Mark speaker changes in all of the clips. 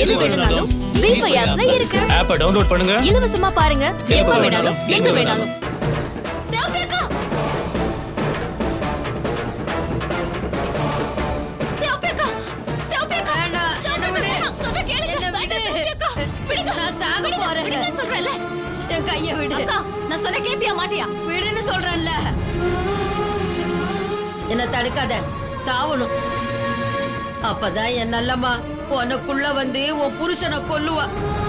Speaker 1: எது வேணும்னாலும் ஜீ ஃபைவ் ஆப்ல இருக்கு
Speaker 2: ஆப்பை டவுன்லோட் பண்ணுங்க
Speaker 1: இலவசமா பாருங்க எப்ப வேணாலும் எங்க வேணாலும்
Speaker 3: நான் சாக போறேன் என் கைய விடு
Speaker 4: நான் சொன்ன கேப்பியா மாட்டியா
Speaker 3: விடுன்னு சொல்றேன்ல என்ன தடுக்காத தாவணும் அப்பதான் என் நல்லம்மா உனக்குள்ள வந்து உன் புருஷனை கொல்லுவா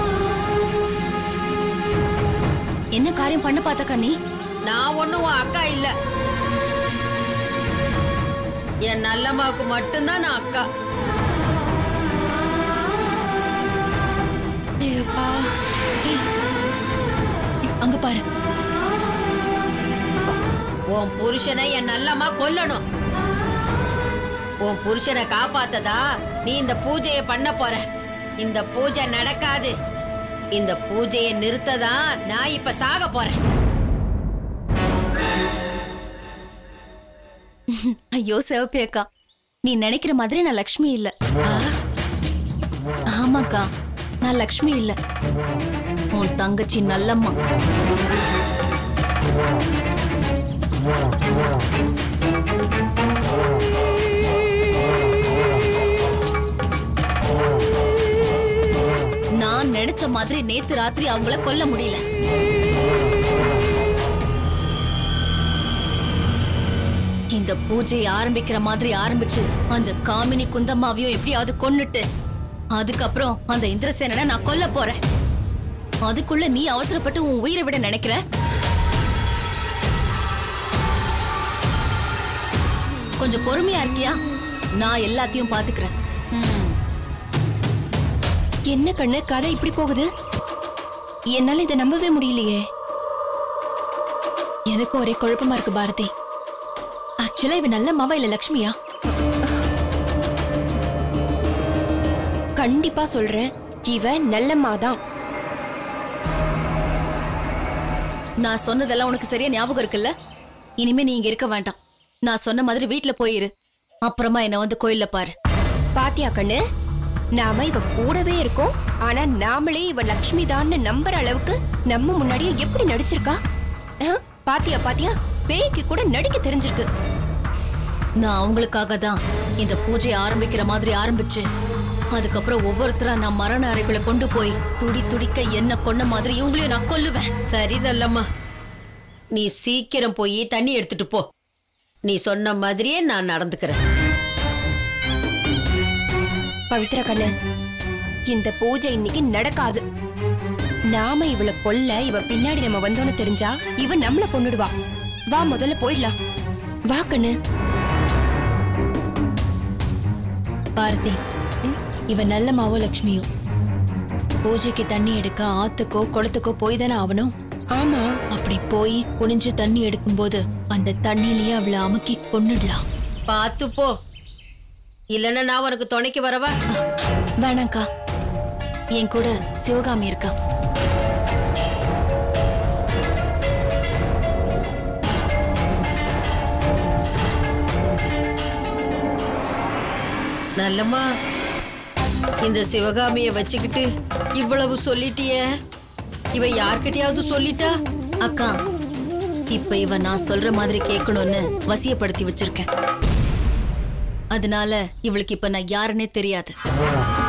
Speaker 4: என்ன காரியம் பண்ண பார்த்த கண்ணி
Speaker 3: நான் ஒண்ணும் உன் அக்கா இல்ல என் நல்லம்மாவுக்கு மட்டும்தான் நான் அக்கா
Speaker 4: ஐயோப்பா. ஏய், அங்க பாரு
Speaker 3: உன் புருஷனை என் நல்லம்மா கொல்லணும் உன் புருஷனை காப்பாத்ததா நீ இந்த பூஜையை பண்ண போற இந்த பூஜை நடக்காது இந்த பூஜையை நிறுத்ததான் நான் இப்ப சாக போறேன்
Speaker 4: ஐயோ சிவப்பி அக்கா நீ நினைக்கிற மாதிரி நான் லக்ஷ்மி இல்ல ஆமாக்கா நான் லக்ஷ்மி இல்ல உன் தங்கச்சி நல்லம்மா நான் நினைச்ச மாதிரி நேத்து ராத்திரி அவங்கள கொல்ல முடியல இந்த பூஜையை ஆரம்பிக்கிற மாதிரி ஆரம்பிச்சு அந்த காமினி குந்தம்மாவையும் எப்படியாவது கொன்னுட்டு அதுக்கப்புறம் அந்த இந்திரசேனனை நான் கொல்ல போறேன் அதுக்குள்ள நீ அவசரப்பட்டு உன் உயிரை விட நினைக்கிற கொஞ்சம் பொறுமையா இருக்கியா நான் எல்லாத்தையும் பாத்துக்கிறேன் ம்.
Speaker 5: என்ன கண்ணு கதை இப்படி போகுது என்னால இதை நம்பவே முடியலையே
Speaker 4: எனக்கு ஒரே குழப்பமா இருக்கு பாரதி ஆக்சுவலா இவ நல்ல மாவா இல்ல லக்ஷ்மியா
Speaker 5: கண்டிப்பா சொல்றேன் இவ நல்லம்மா தான்
Speaker 4: நான் சொன்னதெல்லாம் உனக்கு சரியா ஞாபகம் இருக்குல்ல இனிமே நீ இங்க இருக்க வேண்டாம் நான் சொன்ன மாதிரி வீட்ல போயிரு அப்புறமா என்ன வந்து கோயில்ல பாரு
Speaker 5: பாத்தியா கண்ணு நாம இவ கூடவே இருக்கோம் ஆனா நாமளே இவ லக்ஷ்மி தான்னு நம்புற அளவுக்கு நம்ம முன்னாடியே எப்படி நடிச்சிருக்கா ஆ, பாத்தியா பாத்தியா பேய்க்கு கூட நடிக்க தெரிஞ்சிருக்கு
Speaker 4: நான் அவங்களுக்காக தான் இந்த பூஜையை ஆரம்பிக்கிற மாதிரி ஆரம்பிச்சு அதுக்கப்புறம் ஒவ்வொருத்தரா நான் மரண அறைக்குள்ள கொண்டு போய் துடி துடிக்க என்ன கொன்ன மாதிரி இவங்களையும் நான் கொல்லுவேன்
Speaker 3: சரி நல்லம்மா நீ சீக்கிரம் போய் தண்ணி எடுத்துட்டு போ நீ சொன்ன மாதிரியே நான் நடந்துக்கிறேன்
Speaker 5: பவித்ரா கண்ணு இந்த பூஜை இன்னைக்கு நடக்காது நாம இவளை கொல்ல இவ பின்னாடி நம்ம வந்தோன்னு தெரிஞ்சா இவ நம்மள கொன்னுடுவா வா முதல்ல போயிடலாம் வா கண்ணு
Speaker 4: பாரதி இவ நல்ல மாவோ லக்ஷ்மியோ பூஜைக்கு தண்ணி எடுக்க ஆத்துக்கோ குளத்துக்கோ போய் தானே ஆகணும்
Speaker 5: ஆமா
Speaker 4: அப்படி போய் குனிஞ்சு தண்ணி எடுக்கும்போது அந்த தண்ணியிலேயே அவளை அமுக்கி கொன்னுடலாம்
Speaker 3: பார்த்து போ இல்லைன்னா நான் உனக்கு துணைக்கு வரவா
Speaker 4: வேணாங்க்கா என் கூட சிவகாமி இருக்கா
Speaker 3: நல்லம்மா இந்த சிவகாமிய வச்சுக்கிட்டு இவ்வளவு சொல்லிட்டியே இவ யார்கிட்டயாவது சொல்லிட்டா
Speaker 4: அக்கா இப்ப இவ நான் சொல்ற மாதிரி கேட்கணும்னு வசியப்படுத்தி வச்சிருக்கேன் அதனால இவளுக்கு இப்ப நான் யாருன்னே தெரியாது